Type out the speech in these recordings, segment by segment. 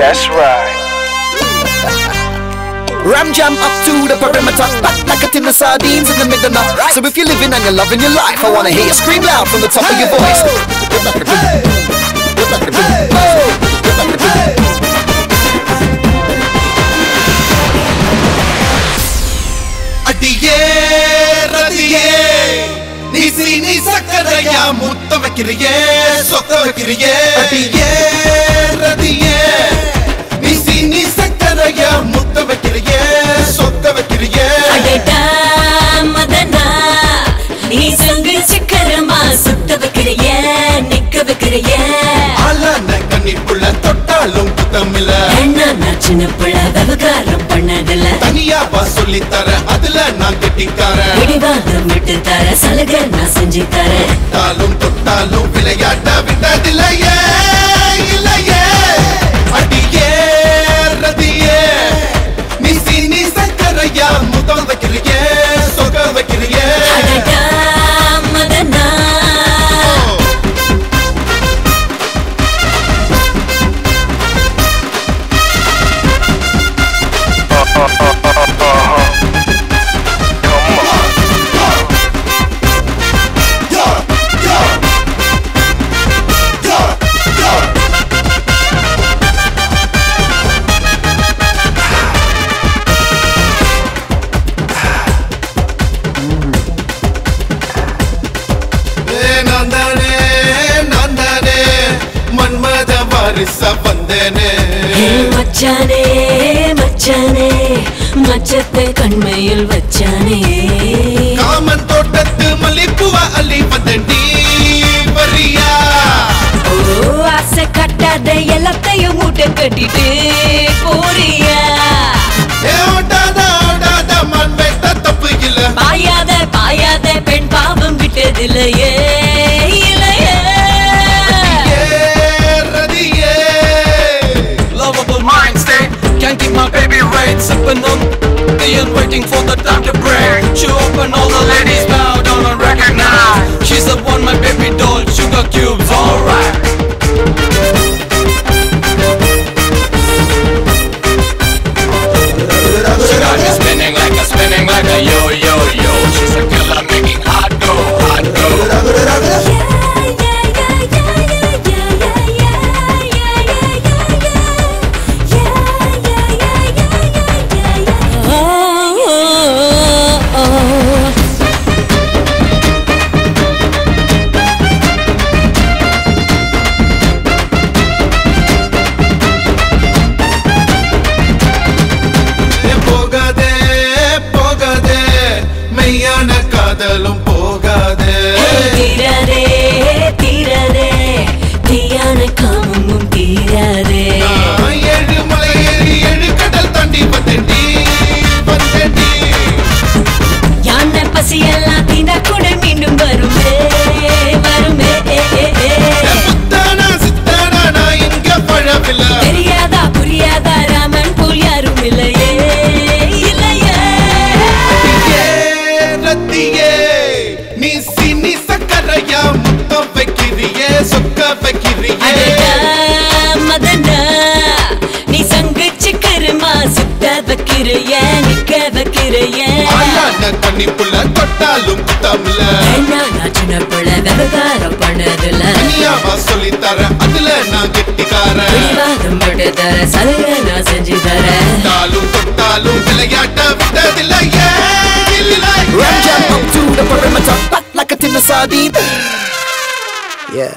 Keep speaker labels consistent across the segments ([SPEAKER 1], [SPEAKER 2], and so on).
[SPEAKER 1] That's right.
[SPEAKER 2] Ram jam up to the perimeter, back like a tin of sardines in the middle now. So if you're living and you're loving your life, I wanna hear you scream loud from the top of your voice. Get back to the Get back to the Get back to the
[SPEAKER 3] அடியே ரதியே நீ சீனி சக்கரையா முத்த வைக்கிறியே சொக்க வைக்கிறியே அடியே ரதியே நீ சீனி சக்கரையா முத்த வைக்கிறியே சொக்க வைக்கிறியே
[SPEAKER 4] அடடா மதனா நீ சங்கு சக்கரமா சுத்த வைக்கிறிய நிக்க வைக்கிறிய
[SPEAKER 3] ஆளான கண்ணிக்குள்ள தொட்டாலும் குத்தமில்ல
[SPEAKER 4] என்ன நான் சின்ன பிள்ளை விவகாரம் பண்ணதில்ல
[SPEAKER 3] தனியாவா சொல்லி தர அதுல நான் கெட்டிக்காரன்
[SPEAKER 4] பிடிவாதம் விட்டு தர சலுகை நான் செஞ்சு தரேன்
[SPEAKER 3] தொட்டாலும் தொட்டாலும் விளையாட்ட விட்டதில்லையே இல்லையே அடியே ரதியே நீ சீனி சக்கரையா முதல் வைக்கிறியே சொக வைக்கிறியே
[SPEAKER 4] அடடா மதனா
[SPEAKER 3] ஏ, நான் தானே நான் தானே மன்மத வாரிச வந்தேனே
[SPEAKER 4] ஏ மச்சானே மச்சானே மச்சத்தை கண்மையில் வச்சானே
[SPEAKER 3] காமன் தோட்டத்து மல்லிப்பூவ அள்ளி வந்தேன்டி வரியா
[SPEAKER 4] ஓ ஆசை கட்டாத எல்லாத்தையும் மூட்டை கட்டிட்டு போறியா
[SPEAKER 3] ஏ ஓட்டாத ஓட்டாத மண் வெட்ட தப்பு இல்ல
[SPEAKER 4] பாயாத பாயாத பெண் பாவம் விட்டதில்லையே இல்லையே
[SPEAKER 3] ரதியே
[SPEAKER 5] lovable mind state. Can't keep my baby right, sipping on and waiting for the time to break. She open all the ladies bow down and recognize. She's the one, my baby doll, sugar cubes, alright. She got me spinning like a spinning like a yo yo yo. She's a killer making hot go, hot go.
[SPEAKER 3] ஏ போகாதே போகாதே மெய்யான காதலும் போகாதே
[SPEAKER 4] தீரதே தீரதே தீயான காமமும் தீராதே
[SPEAKER 3] நான் ஏழு மலை ஏறி ஏழு கடல் தாண்டி வந்தேன்டி வந்தேன்டி
[SPEAKER 4] யானை பசி எல்லாம் தீண்டா கூட மீண்டும் வருமே வருமே ஏ, ஏ, ஏ.
[SPEAKER 3] ஏ புத்தானா சித்தானா நான் இங்க பழவில்லை
[SPEAKER 4] தெரியாதா புரியாதா ராமன் போல் யாரும் இல்லையே இல்லையே
[SPEAKER 3] ரத்தியே, ரத்தியே நீ சீனி சக்கரையா முத்தம் வைக்கிறியே சொக்க வைக்கிறியே
[SPEAKER 4] அடடா, மதனா நீ சங்கு சிக்கருமா சுத்த வைக்கிறைய நிக்க வைக்கிறைய
[SPEAKER 3] ஆளான கண்ணிப்புள்ள தொட்டாலும் குத்தமில்ல
[SPEAKER 4] என்ன நான் சின்ன பிள்ளை விவகாரம் பண்ணதில்ல
[SPEAKER 3] தனியாவா சொல்லி தர அதுல நான் கெட்டிக்காரன்
[SPEAKER 4] பிடிவாதம் விட்டு தர சலுகை நான் செஞ்சு தரேன்
[SPEAKER 3] தொட்டாலும் தொட்டாலும் விளையாட்ட விட்டதில்லையே
[SPEAKER 2] Ram jam up to the perimeter, back like a tin of sardine. Yeah.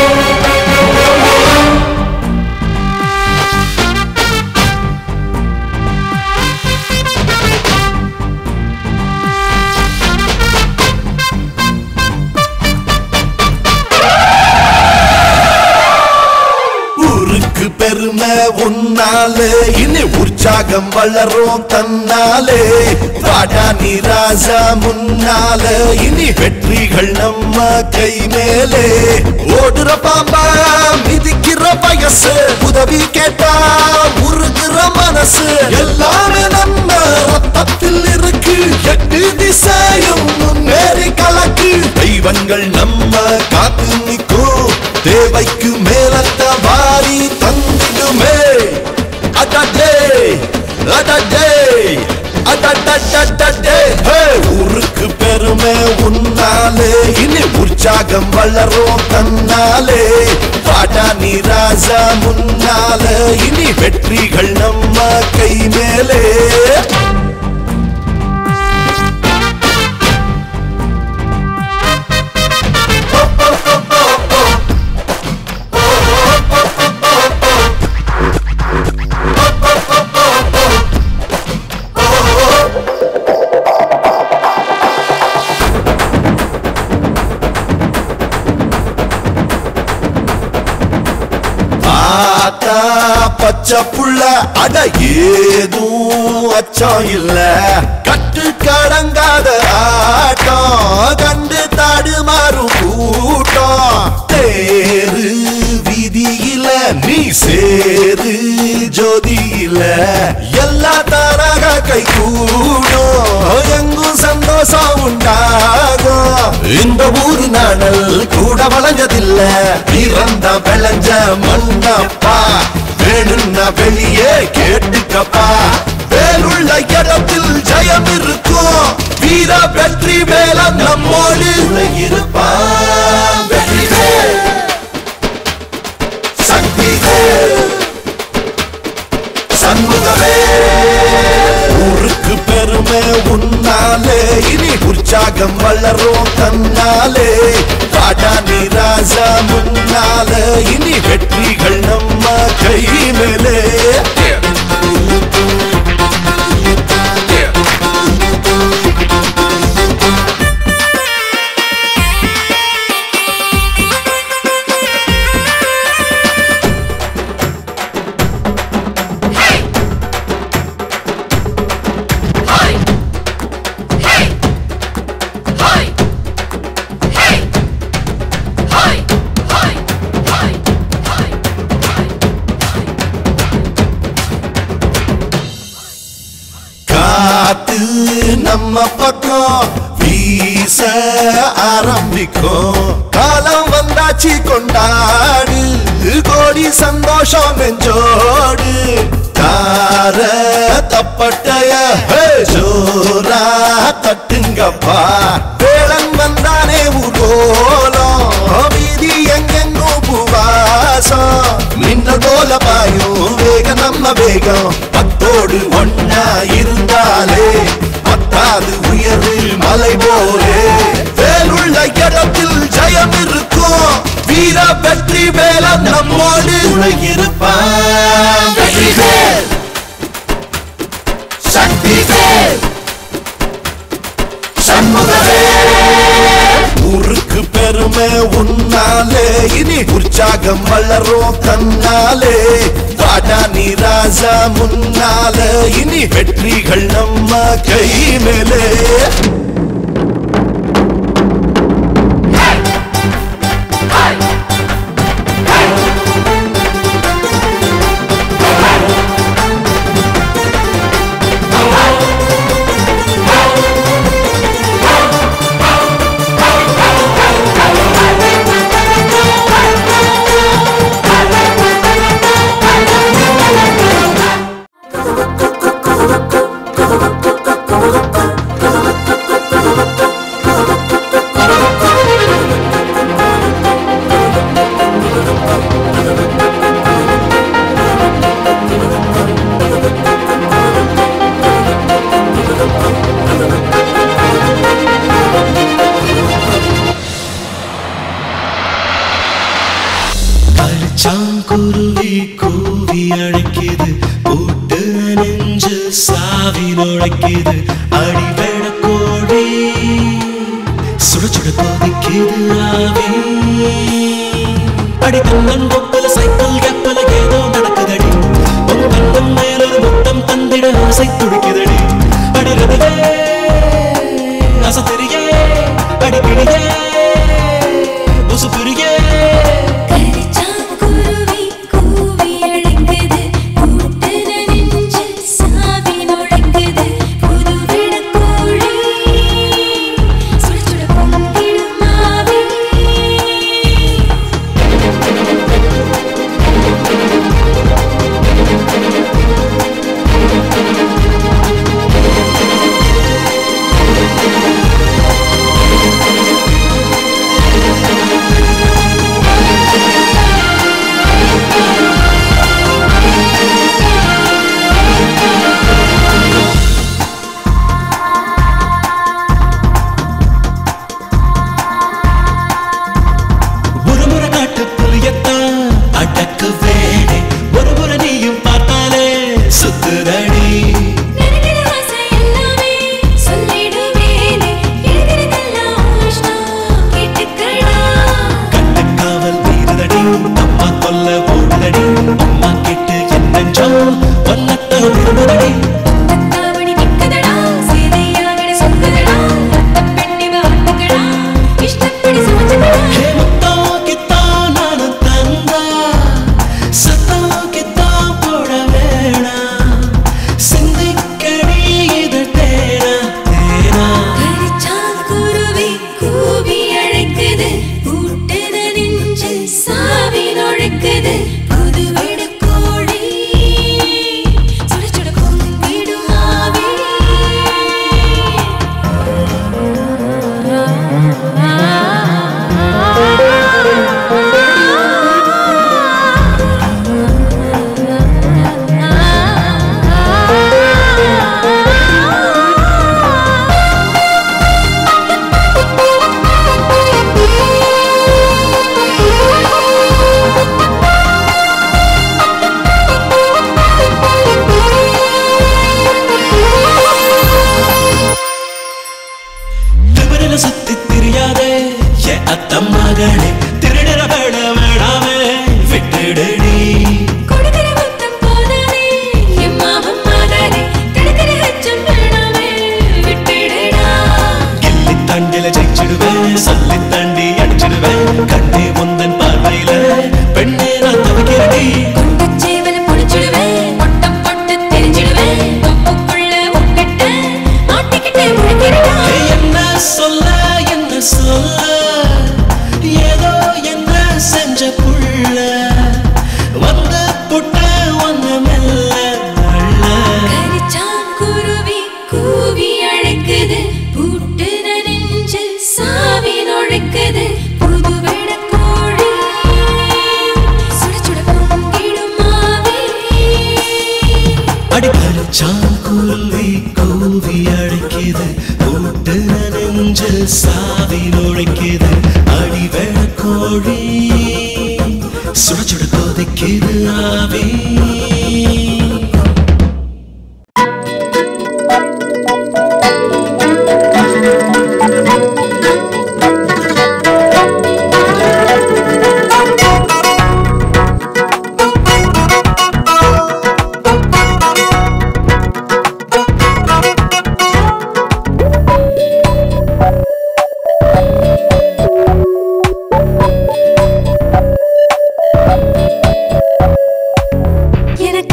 [SPEAKER 3] ஏ
[SPEAKER 1] பெருமை உன்னாலே இனி உற்சாகம் வளரும் தன்னாலே வாடா நீ ராஜா முன்னாலே இனி வெற்றிகள் நம்ம கை மேலே ஓடுற பாம்பா மிதிக்கிற வயசு உதவி கேட்டா உருகுற மனசு எல்லாமே நம்ம ரத்தத்தில் இருக்கு எட்டு திசையும் முன்னேறி கலக்கு தெய்வங்கள் நம்ம காத்து நிற்கும் தேவைக்கு மேலத்த வாரி தந்திடுமே அடடே அடடே அடடடடடே ஹே, ஊருக்கு பெருமை உன்னாலே இனி உற்சாகம் வளரும் தன்னாலே பாடா நீ ராஜா முன்னாலே இனி வெற்றிகள் நம்ம கை மேலே ஆத்தா பச்சை புள்ள அட ஏதும் அச்சம் இல்ல கட்டு கடங்காத ஆட்டம் கண்டு தடுமாறும் கூட்டம் தேரு விதியில நீ சேரு ஜோதியில எல்லா தரக கை கூடும் எங்கும் சந்தோஷம் உண்டாகும் இந்த ஊரு நாடல் கூட வளைஞ்சதில்ல பிறந்த விளைஞ்ச மண்ணப்பா வேணும்னா வெளியே கேட்டுக்கப்பா வேலுள்ள இடத்தில் ஜெயம் இருக்கும் வீர வெற்றி மேல நம்மோடு இருப்பான் வெற்றி வேல் சக்தி வேல் சண்முகமே ஊருக்கு பெருமை உன்னாலே இனி உற்சாகம் வளரும் தன்னாலே பாடா நீ ராஜா முன்னாலே இனி வெற்றிகள் நம்ம கை மேலே காத்து நம்ம பக்கம் வீச ஆரம்பிக்கும் காலம் வந்தாச்சு கொண்டாடு கோடி சந்தோஷம் நெஞ்சோடு தார தப்பட்டைய ஹே, ஜோரா தட்டுங்கப்பா வேளன் வந்தானே ஊர்கோலம் வீதி எங்கெங்கும் பூவாசம் மின்ன கோல பாயும் வேக நம்ம வேகம் பத்தோடு ஒன்னா இருந்தாலே பத்தாது உயரு மலை போலே வேலுள்ள இடத்தில் ஜெயம் இருக்கும் வீர வெற்றி மேல நம்மோடு இருப்பான் வெற்றி வேல் சக்தி வேல் சண்முகவே ஊருக்கு பெருமை உன்னாலே இனி உற்சாகம் வளரும் தன்னாலே வாடா நீ ராஜா முன்னாலே இனி வெற்றிகள் நம்ம கை மேலே
[SPEAKER 6] பரிச்சாங்குருவி கூவி அழைக்குது கூட்டு நெஞ்சு சாவி நுழைக்குது அடிவெட கோழி சுட சுட கொதிக்குது ஆவி அடி தன்னன் கொப்பல சைக்கிள் கப்பல ஏதோ நடக்குதடி சுத்துதடி
[SPEAKER 4] நினைக்கிற ஆசை எல்லாமே சொல்லிடுவேனே எழுதுறதெல்லாம் இஷ்டம் கேட்டுக்கடா
[SPEAKER 6] கட்டுக்காவல் மீறுதடி அம்மா கொல்ல ஓடுதடி அம்மா கேட்டு என்னஞ்சம் வண்ணத்தை விரும்புதடி
[SPEAKER 4] தத்தாவணி நிக்குதடா சேதையாகடி சொக்குதடா அத்த பெண்ணிவ ஆட்டுக்கடா இஷ்டப்படி சமைச்சுக்கடா
[SPEAKER 6] ஹே முத்தோ கித்தா நானும் தந்தா சத்தோ கித்தா போட வேணாம் சிந்திக்கடி இது தேனா தேனா
[SPEAKER 4] கரிச்சாங்குருவி கூவி அழைக்குது கூட்டுத நெஞ்சு சாவி நுழைக்குது புது வீடு கோழி சுட சுட பொங்கிடும் ஆவி
[SPEAKER 6] திமிரில சுத்தி திரியாதே ஏ அத்தம் மகளே திருடர வேட வேடாமே விட்டுடடி
[SPEAKER 4] கொடுக்கிற முத்தம் போதாதே என் மாமன் மகனே தடுக்கிற அச்சம் வேணாமே விட்டுடடா
[SPEAKER 6] கில்லி தண்டில ஜெயிச்சிடுவேன் சொல்லி தாண்டி அடிச்சிடுவேன் கண்ணே முந்தன் பார்வையில பெண்ணே நான் தவிக்கிறடி
[SPEAKER 4] கொண்டச் சேவல புடிச்சிடுவேன் பொட்டம் போட்டு தெரிஞ்சிடுவேன் தொப்புக்குள்ள உட்கிட்ட மாட்டிக்கிட்டே முழிக்கிறடா
[SPEAKER 6] ஏ, என்ன சொல்ல என்ன சொல்ல ஏதோ என்ன செஞ்ச புள்ள வந்து புட்ட ஒன்னு மெல்ல அள்ள
[SPEAKER 4] கரிச்சாங்குருவி கூவி அழைக்குது பூட்டுன நெஞ்சு சாவி நுழைக்குது புது வெடக்கோழி சுட சுட பொங்கிடும் ஆவி
[SPEAKER 6] அடிக்கலச்சாங்குருவி கூவி அழைக்குது கூட்டு நெஞ்சு சாவி நுழைக்குது அடி கோழி சுட சுட கொதிக்குது ஆவி
[SPEAKER 4] எனக்கு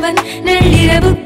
[SPEAKER 4] வந்தவன் நள்ளிரவு